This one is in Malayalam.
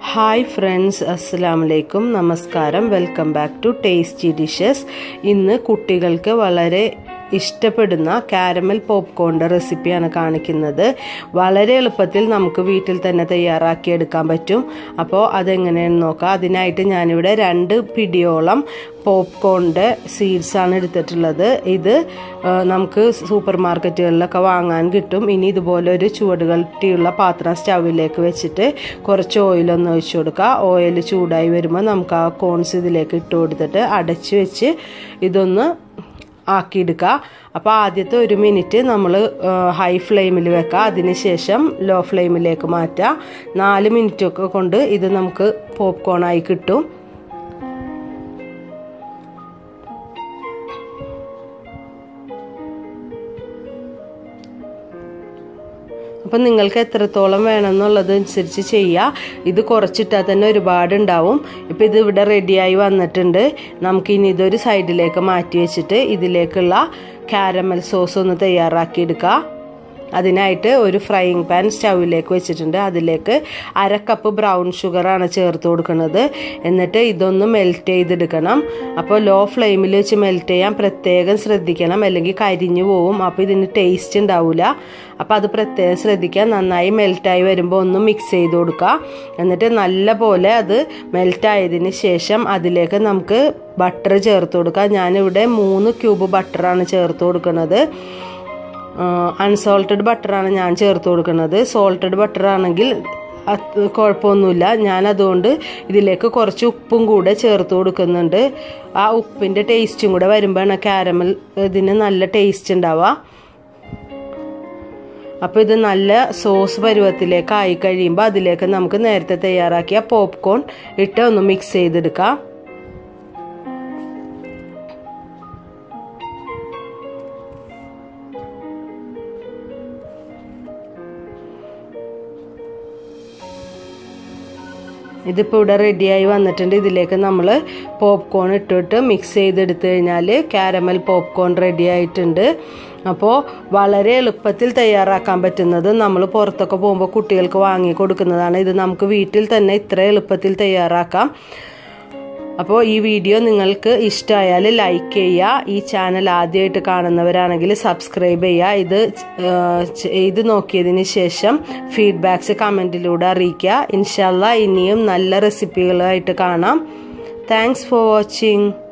ഹായ് ഫ്രണ്ട്സ് അസ്സാം വലൈക്കും നമസ്കാരം welcome back to tasty dishes ഇന്ന് കുട്ടികൾക്ക് വളരെ ഇഷ്ടപ്പെടുന്ന കാരമൽ പോപ്കോണിൻ്റെ റെസിപ്പിയാണ് കാണിക്കുന്നത് വളരെ എളുപ്പത്തിൽ നമുക്ക് വീട്ടിൽ തന്നെ തയ്യാറാക്കി എടുക്കാൻ പറ്റും അപ്പോൾ അതെങ്ങനെയാണെന്ന് നോക്കാം അതിനായിട്ട് ഞാനിവിടെ രണ്ട് പിടിയോളം പോപ്കോണിൻ്റെ സീഡ്സാണ് എടുത്തിട്ടുള്ളത് ഇത് നമുക്ക് സൂപ്പർ മാർക്കറ്റുകളിലൊക്കെ വാങ്ങാൻ കിട്ടും ഇനി ഇതുപോലെ ഒരു ചുവട് കട്ടിയുള്ള പാത്രം സ്റ്റൗവിലേക്ക് വെച്ചിട്ട് കുറച്ച് ഓയിലൊന്ന് ഒഴിച്ചു കൊടുക്കുക ഓയിൽ ചൂടായി വരുമ്പോൾ നമുക്ക് ആ കോൺസ് ഇതിലേക്ക് ഇട്ട് കൊടുത്തിട്ട് അടച്ച് വെച്ച് ഇതൊന്ന് ആക്കിയെടുക്കുക അപ്പോൾ ആദ്യത്തെ ഒരു മിനിറ്റ് നമ്മൾ ഹൈ ഫ്ലെയിമിൽ വെക്കുക അതിനുശേഷം ലോ ഫ്ലെയിമിലേക്ക് മാറ്റുക നാല് മിനിറ്റൊക്കെ കൊണ്ട് ഇത് നമുക്ക് പോപ്കോണായി കിട്ടും അപ്പം നിങ്ങൾക്ക് എത്രത്തോളം വേണമെന്നുള്ളത് അനുസരിച്ച് ചെയ്യുക ഇത് കുറച്ചിട്ടാൽ തന്നെ ഒരുപാട് ഉണ്ടാവും ഇപ്പം ഇത് ഇവിടെ റെഡിയായി വന്നിട്ടുണ്ട് നമുക്കിനി ഇതൊരു സൈഡിലേക്ക് മാറ്റി വെച്ചിട്ട് ഇതിലേക്കുള്ള കാരമൽ സോസ് ഒന്ന് തയ്യാറാക്കിയെടുക്കുക അതിനായിട്ട് ഒരു ഫ്രൈയിങ് പാൻ സ്റ്റൗവിലേക്ക് വെച്ചിട്ടുണ്ട് അതിലേക്ക് അര കപ്പ് ബ്രൗൺ ഷുഗറാണ് ചേർത്ത് കൊടുക്കുന്നത് എന്നിട്ട് ഇതൊന്ന് മെൽറ്റ് ചെയ്തെടുക്കണം അപ്പോൾ ലോ ഫ്ലെയിമിൽ വെച്ച് മെൽറ്റ് ചെയ്യാൻ പ്രത്യേകം ശ്രദ്ധിക്കണം അല്ലെങ്കിൽ കരിഞ്ഞു പോവും അപ്പോൾ ഇതിന് ടേസ്റ്റ് ഉണ്ടാവില്ല അപ്പോൾ അത് പ്രത്യേകം ശ്രദ്ധിക്കുക നന്നായി മെൽറ്റായി വരുമ്പോൾ ഒന്ന് മിക്സ് ചെയ്ത് കൊടുക്കുക എന്നിട്ട് നല്ല പോലെ അത് മെൽറ്റായതിന് ശേഷം അതിലേക്ക് നമുക്ക് ബട്ടർ ചേർത്ത് കൊടുക്കുക ഞാനിവിടെ മൂന്ന് ക്യൂബ് ബട്ടറാണ് ചേർത്ത് കൊടുക്കുന്നത് അൺസോൾട്ടഡ് ബട്ടറാണ് ഞാൻ ചേർത്ത് കൊടുക്കുന്നത് സോൾട്ടഡ് ബട്ടർ ആണെങ്കിൽ കുഴപ്പമൊന്നുമില്ല ഞാൻ അതുകൊണ്ട് ഇതിലേക്ക് കുറച്ച് ഉപ്പും കൂടെ ചേർത്ത് കൊടുക്കുന്നുണ്ട് ആ ഉപ്പിൻ്റെ ടേസ്റ്റും കൂടെ വരുമ്പോഴാണ് കാരമൽ ഇതിന് നല്ല ടേസ്റ്റ് ഉണ്ടാവുക അപ്പോൾ ഇത് നല്ല സോസ് പരുവത്തിലേക്ക് ആയി കഴിയുമ്പോൾ അതിലേക്ക് നമുക്ക് നേരത്തെ തയ്യാറാക്കിയ പോപ്കോൺ ഇട്ട് ഒന്ന് മിക്സ് ചെയ്തെടുക്കാം ഇതിപ്പോൾ ഇവിടെ റെഡിയായി വന്നിട്ടുണ്ട് ഇതിലേക്ക് നമ്മൾ പോപ്കോൺ ഇട്ടിട്ട് മിക്സ് ചെയ്തെടുത്തു കഴിഞ്ഞാൽ കാരമൽ പോപ്കോൺ റെഡി ആയിട്ടുണ്ട് അപ്പോൾ വളരെ എളുപ്പത്തിൽ തയ്യാറാക്കാൻ പറ്റുന്നത് നമ്മൾ പുറത്തൊക്കെ പോകുമ്പോൾ കുട്ടികൾക്ക് വാങ്ങി കൊടുക്കുന്നതാണ് ഇത് നമുക്ക് വീട്ടിൽ തന്നെ ഇത്ര എളുപ്പത്തിൽ തയ്യാറാക്കാം അപ്പോൾ ഈ വീഡിയോ നിങ്ങൾക്ക് ഇഷ്ടമായാൽ ലൈക്ക് ചെയ്യുക ഈ ചാനൽ ആദ്യമായിട്ട് കാണുന്നവരാണെങ്കിൽ സബ്സ്ക്രൈബ് ചെയ്യുക ഇത് ഇത് നോക്കിയതിന് ശേഷം ഫീഡ്ബാക്ക്സ് കമൻറ്റിലൂടെ അറിയിക്കുക ഇൻഷല്ല ഇനിയും നല്ല റെസിപ്പികളായിട്ട് കാണാം താങ്ക്സ് ഫോർ വാച്ചിങ്